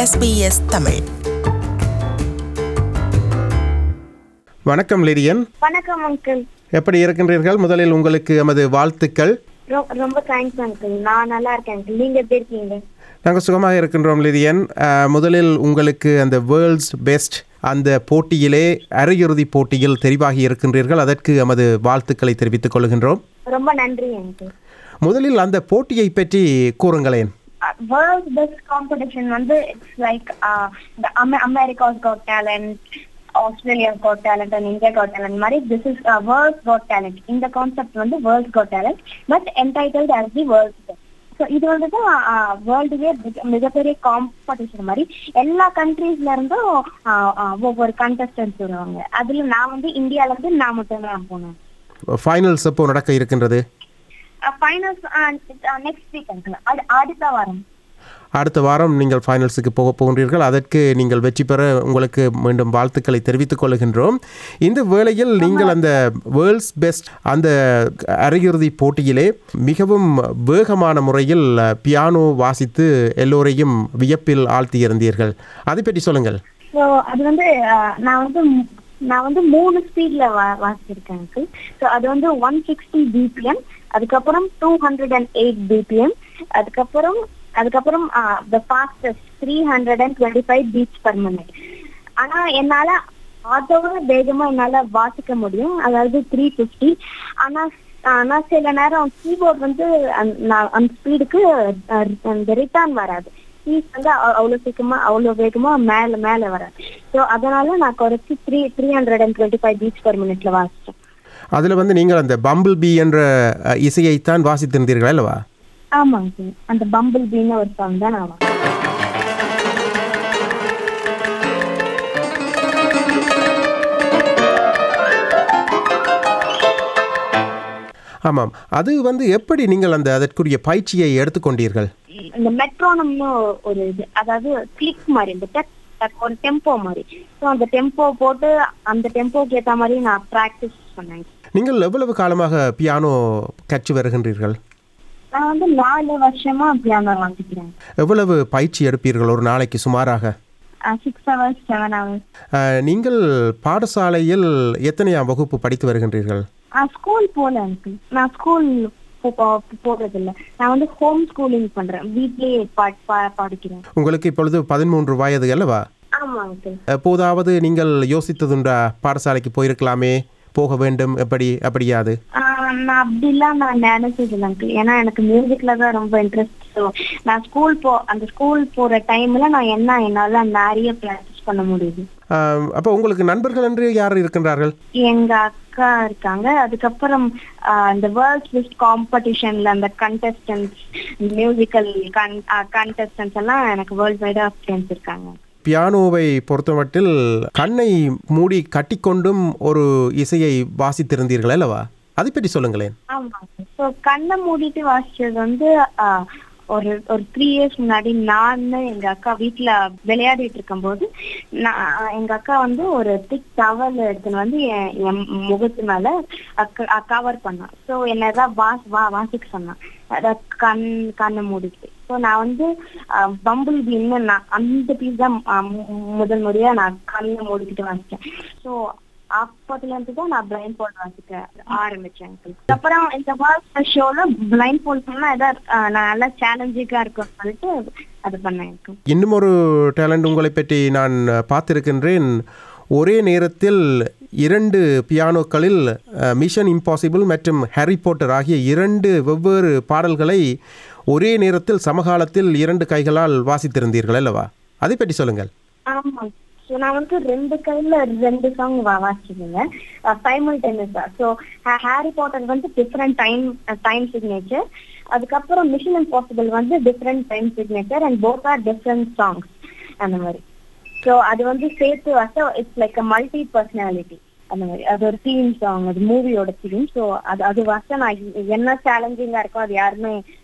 SBS Tamil வணக்கம் லிரியன் வணக்கம் uncle எப்படி இருக்கின்றீர்கள் முதலில் உங்களுக்கு எமது வாழ்த்துக்கள் ரொம்ப தேங்க்ஸ் அங்கிள் நான் நல்லா இருக்கேன் அங்கிள் நீங்க எப்படி இருக்கீங்க நாங்கள் சுகமாக இருக்கின்றோம் லிரியன் அஹ், முதலில் உங்களுக்கு அந்த வேர்ல்ட்ஸ் பெஸ்ட் அந்த போட்டியிலே அரையிறுதி போட்டியில் தெரிவாகி இருக்கின்றீர்கள் அதற்கு எமது வாழ்த்துக்களை தெரிவித்துக் கொள்கின்றோம் ரொம்ப நன்றி அங்கிள் முதலில் அந்த போட்டியை பற்றி கூறுங்களேன் வேர்ல்ட் பெஸ்ட் காம்படிஷன் வந்து it's like America's got talent Australia got talent and India got talent மாதிரி this is world got talent இந்த கான்செப்ட் வந்து world got talent but entitled as the world so இது வந்துட்டு வேர்ல்டுவே மிகப்பெரிய காம்படிஷன் மாதிரி எல்லா கண்ட்ரீஸ்ல இருந்தும் ஆஹ், ஆஹ், ஒவ்வொரு கண்டஸ்டன்ஸ் வருவாங்க அதுல நான் வந்து இந்தியால இருந்து நான் மட்டும் தான் போனேன் ஃபைனல்ஸ் எப்போ நடக்க இருக்கின்றது ஃபைனல்ஸ் நெக்ஸ்ட் வீக் அங்கிள் அடுத்த வாரம் அடுத்த வாரம் நீங்கள் ஃபைனல்ஸுக்கு போக போகின்றீர்கள் அதற்கு நீங்கள் வெற்றி பெற உங்களுக்கு மீண்டும் வாழ்த்துக்களை தெரிவித்துக் கொள்கின்றோம் இந்த வேளையில் நீங்கள் அந்த வேர்ல்ட்ஸ் பெஸ்ட் அந்த அரையிறுதி போட்டியிலே மிகவும் வேகமான முறையில் பியானோ வாசித்து எல்லோரையும் வியப்பில் ஆழ்த்தியிருந்தீர்கள் அதை பற்றி சொல்லுங்கள் ஸோ அது வந்து அஹ், நான் வந்து மு- நான் வந்து மூணு ஸ்பீட்ல வா வாசிச்சிருக்கேன் அங்கிள் ஸோ அது வந்து ஒன் சிக்ஸ்டி பிபிஎம் அதுக்கப்புறம் two hundred and eight BPM அதுக்கப்புறம் அதுக்கப்புறம் the fastest three hundred and twenty five beats per minute ஆனா என்னால அதோட வேகமா என்னால வாசிக்க முடியும் அதாவது த்ரீ ஃபிஃப்டி ஆனா ஆனா சில நேரம் கீபோர்ட் வந்து அந்த- நான் அந்த ஸ்பீடுக்கு அந்த ரிட்டர்ன் வராது கீஸ் வந்து அவ்- அவ்வளவு சீக்கிரமா அவ்வளவு வேகமா மேல மேல வராது ஸோ அதனால நான் குறைச்சி three three hundred and twenty five beats per மினிட்ல வாசிச்சேன் அதில் வந்து நீங்கள் அந்த பம்பிள் பி என்ற அஹ், இசையைத்தான் வாசித்திருந்தீர்கள் அல்லவா ஆமாங்க சார் அந்த பம்பிள் பீன்னு ஒரு சாங் தான் நான் வாசிச்சேன். ஆமாம் அது வந்து எப்படி நீங்கள் அந்த அதற்குரிய பயிற்சியை எடுத்துக்கொண்டீர்கள் இந்த மெட்ரோனம்னு ஒரு இது அதாவது கிளிக் மாதிரி இந்த டக் டக் ஒரு டெம்போ மாதிரி ஸோ அந்த டெம்போ போட்டு அந்த டெம்போக்கு ஏற்ற மாதிரி நான் ப்ராக்டிஸ் பண்ணேன் நீங்கள் எவ்வளவு காலமாக பியானோ கற்று வருகின்றீர்கள் நான் வந்து நாலு வருஷமா பியானோ வாசிக்கிறேன் எவ்வளவு பயிற்சி எடுப்பீர்கள் ஒரு நாளைக்கு சுமாராக six hours seven hours ah, நீங்கள் பாடசாலையில் எத்தனையாம் வகுப்பு படித்து வருகின்றீர்கள் ஸ்கூல் போல அங்கிள் நான் ஸ்கூல் போறது இல்ல நான் வந்து ஹோம் ஸ்கூலிங் பண்றேன் வீட்லயே பா- பா- படிக்கிறேன் உங்களுக்கு இப்பொழுது பதிமூன்று வயது அல்லவா ஆமா அங்கிள் எப்போதாவது நீங்கள் யோசித்ததுண்டா பாடசாலைக்கு போயிருக்கலாமே போக வேண்டும் எப்படி அப்படியாது ஆஹ் நான் அப்படிலாம் நான் நினைச்சது இல்லை அங்கிள் ஏன்னா எனக்கு மியூசிக்ல தான் ரொம்ப இன்ட்ரெஸ்ட் ஸோ நான் ஸ்கூல் போ அந்த ஸ்கூல் போற டைம்ல நான் என்ன என்னால நிறைய ப்ராக்டிஸ் பண்ண முடியுது அஹ், அப்போ உங்களுக்கு நண்பர்கள் என்று யார் இருக்கின்றார்கள் எங்க அக்கா இருக்காங்க அதுக்கப்புறம் ஆஹ் இந்த வேர்ல்ட்ஸ் பெஸ்ட் காம்படிஷன்ல அந்த கண்டஸ்டன்ஸ் மியூசிக்கல் கண்டஸ்டன்ஸ் எல்லாம் எனக்கு வேர்ல்ட் வைடா ஃப்ரெண்ட்ஸ் இருக்காங்க பியானோவை பொறுத்தமட்டில் கண்ணை மூடி கட்டிக்கொண்டும் ஒரு இசையை வாசித்திருந்தீர்கள் அல்லவா அதை பற்றி சொல்லுங்களேன் ஆமா ஸோ கண்ணை மூடிட்டு வாசிச்சது வந்து ஆஹ், ஒரு ஒரு த்ரீ இயர்ஸ் முன்னாடி நான் எங்க அக்கா வீட்ல விளையாடிட்டு இருக்கும்போது நான் எங்க அக்கா வந்து ஒரு திக் டவல் எடுத்துன்னு வந்து என் என் முகத்து மேல கவர் பண்ணான் ஸோ என்னதான் வாஸ் வா வாசிக்க சொன்னான் அத கண் கண்ணை மூடிட்டு ஸோ நான் வந்து பம்பிள் பீன்னு நான் அந்த பீஸ் தான் ஆஹ், மு- முதல் முறையா நான் கண்ணை மூடிக்கிட்டு வாசிச்சேன் ஸோ அப்பத்துல இருந்து தான் நான் பிளைண்ட் போல்ட் வாசிக்க ஆரம்பிச்சேன் அப்புறம் இந்த வேர்ல்ட் ஷோல பிளைண்ட் போல்ட் பண்ணா ஏதாவது ஆஹ், நான் நல்லா சேலஞ்சிங்கா இருக்கும்னு சொல்லிட்டு அது பண்ணேன் எனக்கு இன்னும் ஒரு டேலண்ட் உங்களை பற்றி நான் பார்த்திருக்கின்றேன் ஒரே நேரத்தில் இரண்டு பியானோக்களில் மிஷன் இம்பாசிபிள் மற்றும் ஹாரி பாட்டர் ஆகிய இரண்டு வெவ்வேறு பாடல்களை ஒரே நேரத்தில் சமகாலத்தில் இரண்டு கைகளால் வாசித்திருந்தீர்கள் அல்லவா அதை பற்றி சொல்லுங்கள் ஆமா ஸோ நான் வந்து ரெண்டு கையில ரெண்டு சாங் வாசிச்சிருந்தேன் சைமல்டேனியஸா ஸோ ஹாரி பாட்டர் வந்து டிஃப்ரெண்ட் டைம் டைம் சிக்னேச்சர் அதுக்கப்புறம் மிஷன் இம்பாசிபிள் வந்து different time signature and both are different songs அந்த மாதிரி ஸோ அது வந்து சேர்த்து வச்சா it's like a multi personality அந்த மாதிரி அது ஒரு தீம் சாங் அது மூவியோட தீம் ஸோ அது அது வச்சா நான் என்ன சேலஞ்சிங்கா இருக்கோ அது யாருமே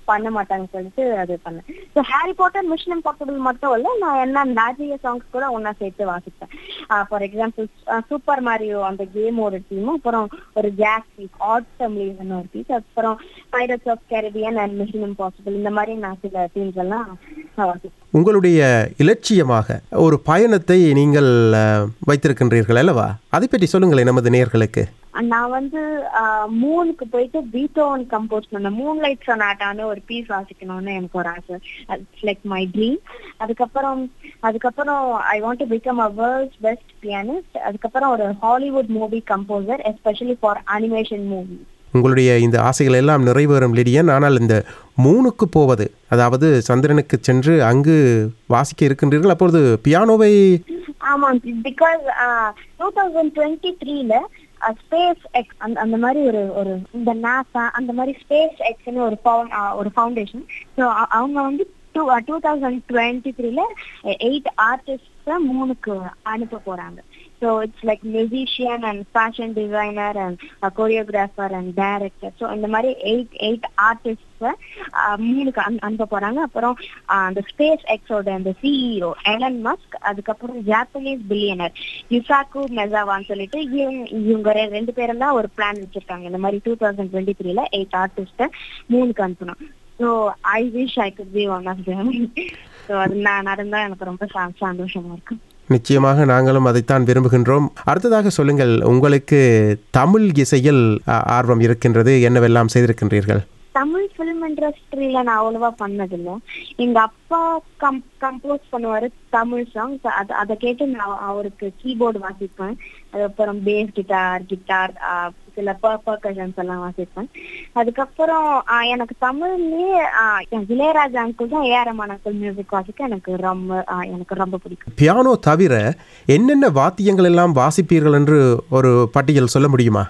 பண்ண மாட்டாங்கன்னு சொல்லிட்டு அது பண்ணேன் so Harry Potter Mission Impossible மட்டும் இல்ல நான் என்ன நிறைய சாங்ஸ் கூட ஒண்ணா சேர்த்து வாசிப்பேன் ஃபார் எக்ஸாம்பிள் சூப்பர் மாரியோ அந்த கேமோட டீமும் அப்புறம் ஒரு ஜாக் பீஸ் ஆட்டம் லீவ்னு ஒரு பீஸ் அப்புறம் Pirates of Caribbean and Mission Impossible இந்த மாதிரி நான் சில டீம்ஸ் எல்லாம் நான் வாசிப்பேன் உங்களுடைய இலட்சியமாக ஒரு பயணத்தை நீங்கள் அஹ், வைத்திருக்கின்றீர்கள் அல்லவா அதை பற்றி சொல்லுங்களேன் நமது நேயர்களுக்கு நான் வந்து மூணுக்கு போயிட்டு பீட்டோன் கம்போஸ் பண்ண மூன் லைட் சொனாட்டான ஒரு பீஸ் வாசிக்கணும்னு எனக்கு ஒரு ஆசை இட்ஸ் லைக் மை ட்ரீம் அதுக்கப்புறம் அதுக்கப்புறம் I want to become a world's best pianist அதுக்கப்புறம் ஒரு Hollywood movie composer especially for animation movie உங்களுடைய இந்த ஆசைகள் எல்லாம் நிறைவேறும் லிடியன் ஆனால் இந்த மூணுக்கு போவது அதாவது சந்திரனுக்கு சென்று அங்கு வாசிக்க இருக்கின்றீர்கள் அப்பொழுது பியானோவை ஆமா பிகாஸ் டூ தௌசண்ட் டுவெண்ட்டி த்ரீல ஸ்பேஸ் எக்ஸ் அந்த அந்த மாதிரி ஒரு ஒரு இந்த நாசா அந்த மாதிரி ஸ்பேஸ் எக்ஸ்னு ஒரு found- ஆஹ் ஒரு ஃபவுண்டேஷன் ஸோ அவங்க வந்து டூ டூ தௌசண்ட் டுவெண்ட்டி த்ரீல எயிட் ஆர்டிஸ்ட மூணுக்கு அனுப்ப போறாங்க so it's like musician and fashion designer and choreographer and director so இந்த மாதிரி எயிட் எயிட் ஆர்டிஸ்ட மூணுக்கு அனு- அனுப்ப போறாங்க அப்புறம் ஆஹ் அந்த ஸ்பேஸ் எக்ஸோட அந்த சிஇஓ எலன் மஸ்க் அதுக்கப்புறம் ஜாப்பனீஸ் பில்லியனர் யுசாக்கு மெசாவான்னு சொல்லிட்டு இவங்க இவங்க ரெ- ரெண்டு பேரும் தான் ஒரு பிளான் வச்சிருக்காங்க இந்த மாதிரி டூ தௌசண்ட் டுவெண்ட்டி த்ரீல எயிட் ஆர்டிஸ்ட மூணுக்கு அனுப்பணும் so I wish I could be one of them so அது நான் நடந்தா எனக்கு ரொம்ப ச- சந்தோஷமா இருக்கும் நிச்சயமாக நாங்களும் அதைத்தான் விரும்புகின்றோம் அடுத்ததாக சொல்லுங்கள் உங்களுக்கு தமிழ் இசையில் அ, ஆர்வம் இருக்கின்றது என்னவெல்லாம் செய்திருக்கின்றீர்கள் தமிழ் ஃபிலிம் இண்டஸ்ட்ரியில நான் அவ்வளவா பண்ணதில்ல எங்க அப்பா கம் கம்போஸ் பண்ணுவாரு தமிழ் சாங்ஸ் அது அதை கேட்டு நான் அவருக்கு கீபோர்டு வாசிப்பேன் அதுக்கப்புறம் பேஸ் கிட்டார் கிட்டார் சில பர்கஷன்ஸ் எல்லாம் வாசிப்பேன் அதுக்கப்புறம் ஆஹ், எனக்கு தமிழ்லயே ஆஹ், இளையராஜா அங்கிள் தான் ஏஆர் ரஹ்மான் அங்கிள் மியூசிக் வாசிக்க எனக்கு ரொம்ப ஆஹ், எனக்கு ரொம்ப பிடிக்கும் பியானோ தவிர என்னென்ன வாத்தியங்கள் எல்லாம் வாசிப்பீர்கள் என்று ஒரு பட்டியல் சொல்ல முடியுமா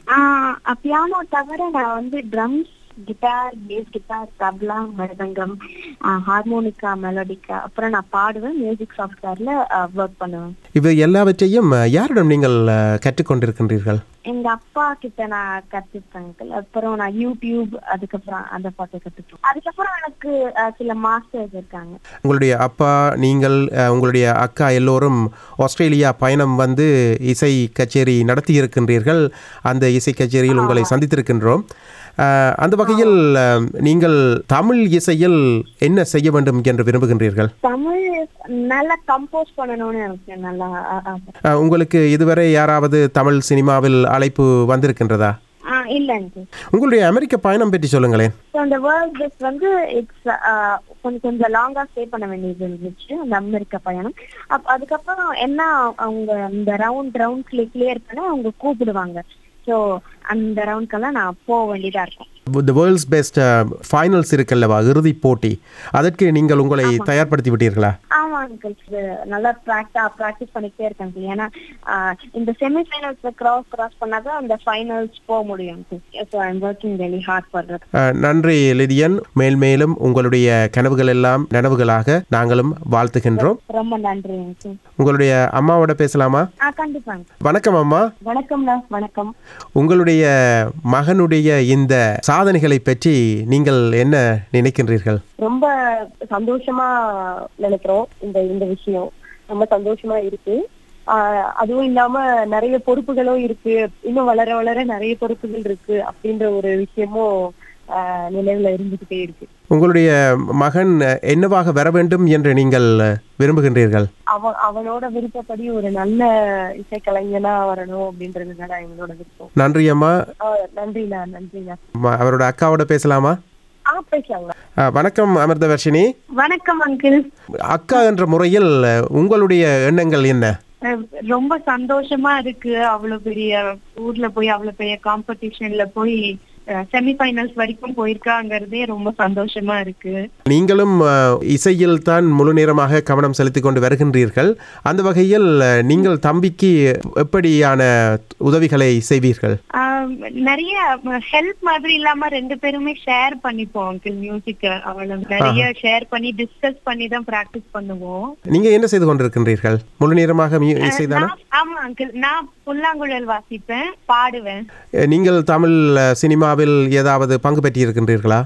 பியானோ தவிர நான் வந்து drums guitar bass guitar tabla mridangam harmonica melodica அப்புறம் நான் பாடுவேன் மியூசிக் சாஃப்ட்வேர்ல ஒர்க் பண்ணுவேன் இவை எல்லாவற்றையும் அ, யாரிடம் நீங்கள் அ, கற்றுக்கொண்டிருக்கின்றீர்கள் எங்க அப்பா கிட்ட நான் கத்துப்பேன் uncle. அப்புறம் நான் யூடியூப் அதுக்கப்புறம் அந்த பாட்டை கத்துப்பேன் அதுக்கப்புறம் எனக்கு அஹ், சில மாஸ்டர்ஸ் இருக்காங்க உங்களுடைய அப்பா நீங்கள் அ, உங்களுடைய அக்கா எல்லோரும் ஆஸ்திரேலியா பயணம் வந்து இசை கச்சேரி நடத்தி இருக்கின்றீர்கள் அந்த இசை கச்சேரியில் உங்களை சந்தித்திருக்கின்றோம் அ, அந்த வகையில் அ, நீங்கள் தமிழ் இசையில் என்ன செய்ய வேண்டும் என்று விரும்புகின்றீர்கள் தமிழ் நல்லா கம்போஸ் பண்ணணும்னு எனக்கு நல்லா ஆ- ஆசை அ, உங்களுக்கு இதுவரை யாராவது தமிழ் சினிமாவில் அழைப்பு வந்திருக்கின்றதா ஆ இல்லைங்க உங்களுடைய அமெரிக்க பயணம் பற்றி சொல்லுங்களேன் ஸோ அந்த வேர்ல்ட் பெஸ்ட் வந்து இட்ஸ் கொஞ்சம் கொஞ்சம் லாங்கா ஸ்டே பண்ண வேண்டியது இருந்துச்சு அந்த அமெரிக்கா பயணம் அப் அதுக்கப்புறம் என்ன அவங்க இந்த ரவுண்ட் ரவுண்ட் கிளியர் பண்ண அவங்க கூப்பிடுவாங்க ஸோ அந்த ரவுண்ட்க்கெல்லாம் நான் போக வேண்டியதா இருக்கும் த வேர்ல்ட்ஸ் பெஸ்ட் ஃபைனல்ஸ் இருக்கல்லவா இறுதிப் போட்டி அதற்கு நீங்கள் உங்களை தயார்படுத்தி விட்டீர்களா ஆமா அங்கிள் இது நல்லா ப்ராக்டா ப்ராக்டிஸ் பண்ணிக்கிட்டே இருக்கேன் uncle. ஏன்னா ஆஹ், இந்த செமிஃபைனல்ஸ்ல கிராஸ் கிராஸ் பண்ணாதான் அந்த ஃபைனல்ஸ் போக முடியும் so I'm working very hard for that ah, நன்றி லிதியன் மேல் மேலும் உங்களுடைய கனவுகள் எல்லாம் நனவுகளாக நாங்களும் வாழ்த்துகின்றோம் ரொம்ப நன்றி அங்கிள் உங்களுடைய அம்மாவோட பேசலாமா ஆ கண்டிப்பாங்க வணக்கம் அம்மா வணக்கம்ண்ணா வணக்கம் உங்களுடைய மகனுடைய இந்த சாதனைகளை பற்றி நீங்கள் என்ன நினைக்கின்றீர்கள் ரொம்ப சந்தோஷமா நினைக்கிறோம் இந்த இந்த விஷயம் ரொம்ப சந்தோஷமா இருக்கு ஆஹ் அதுவும் இல்லாம நிறைய பொறுப்புகளும் இருக்கு இன்னும் வளர வளர நிறைய பொறுப்புகள் இருக்கு அப்படின்ற ஒரு விஷயமும் ஆஹ் நினைவுல இருந்துகிட்டே இருக்கு உங்களுடைய மகன் என்னவாக வர வேண்டும் என்று நீங்கள் விரும்புகின்றீர்கள் அவன் அவனோட விருப்பப்படி ஒரு நல்ல இசைக்கலைஞனா வரணும் அப்படின்றதுதான் எங்களோட விருப்பம் நன்றி அம்மா ஆஹ் நன்றிண்ணா நன்றிண்ணா ம- அவரோட அக்காவோட பேசலாமா ஆ பேசலாங்களா அஹ், வணக்கம் அமிர்தவர்ஷினி வணக்கம் அங்கிள் அக்கா என்ற முறையில் உங்களுடைய எண்ணங்கள் என்ன ரொம்ப சந்தோஷமா இருக்கு அவ்வளவு பெரிய ஊர்ல போய் அவ்வளவு பெரிய காம்படிஷன்ல போய் செமிஃபைனல்ஸ் வரைக்கும் போயிருக்காங்கிறதே ரொம்ப சந்தோஷமா இருக்கு நீங்களும் அஹ், இசையில் தான் முழு நேரமாக கவனம் செலுத்திக் கொண்டு வருகின்றீர்கள் அந்த வகையில் அஹ், நீங்கள் தம்பிக்கு எப்படியான உதவிகளை செய்வீர்கள் ஆஹ் நிறைய ஹெல்ப் மாதிரி இல்லாம ரெண்டு பேருமே ஷேர் பண்ணிப்போம் அங்கிள் மியூசிக் அவ்வளவு நிறைய ஷேர் பண்ணி டிஸ்கஸ் பண்ணி தான் பிராக்டிஸ் பண்ணுவோம் நீங்க என்ன செய்து கொண்டிருக்கின்றீர்கள் முழு நேரமாக மியூ- இசைதானா நான்- ஆமா அங்கிள் நான் புல்லாங்குழல் வாசிப்பேன் பாடுவேன் அஹ், நீங்கள் தமிழ் அஹ், சினிமாவில் ஏதாவது பங்கு பெற்றிருக்கின்றீர்களா ஆ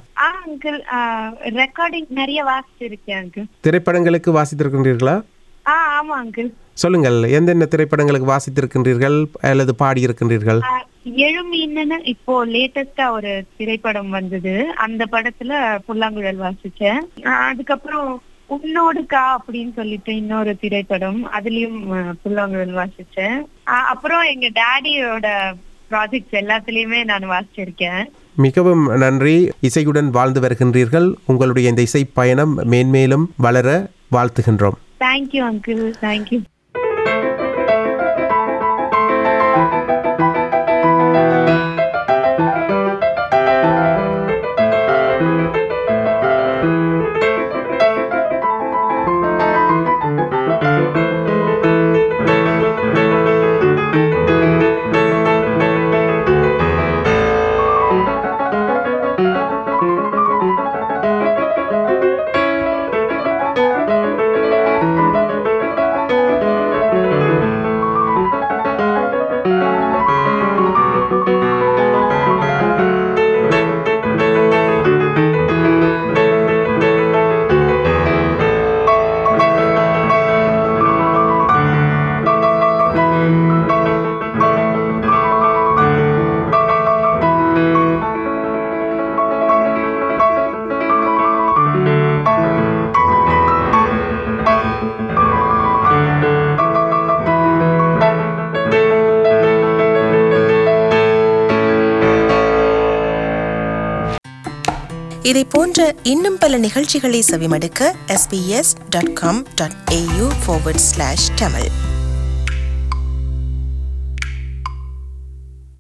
அங்கிள் ரெக்கார்டிங் நிறைய வாசிச்சிருக்கேன் அங்கிள் திரைப்படங்களுக்கு வாசித்திருக்கின்றீர்களா ஆ ஆமா அங்கிள் சொல்லுங்கள் எந்தெந்த திரைப்படங்களுக்கு வாசித்திருக்கின்றீர்கள் அல்லது பாடியிருக்கின்றீர்கள் எழுமீன்னு இப்போ லேட்டஸ்டா ஒரு திரைப்படம் வந்தது அந்த படத்துல புல்லாங்குழல் வாசிச்சேன் ஆஹ் அதுக்கப்புறம் உன்னோடுக்கா அப்படின்னு சொல்லிட்டு இன்னொரு திரைப்படம் அதுலயும் ஆஹ் புல்லாங்குழல் வாசிச்சேன் ஆஹ் அப்புறம் எங்க டேடியோட ப்ராஜெக்ட்ஸ் எல்லாத்துலயுமே நான் வாசிச்சிருக்கேன் மிகவும் நன்றி இசையுடன் வாழ்ந்து வருகின்றீர்கள் உங்களுடைய இந்த இசை பயணம் மேன்மேலும் வளர வாழ்த்துகின்றோம் தேங்க்யூ அங்கிள் தேங்க்யூ இதை போன்ற இன்னும் பல நிகழ்ச்சிகளை செவிமடுக்க sbs.com.au forward slash tamil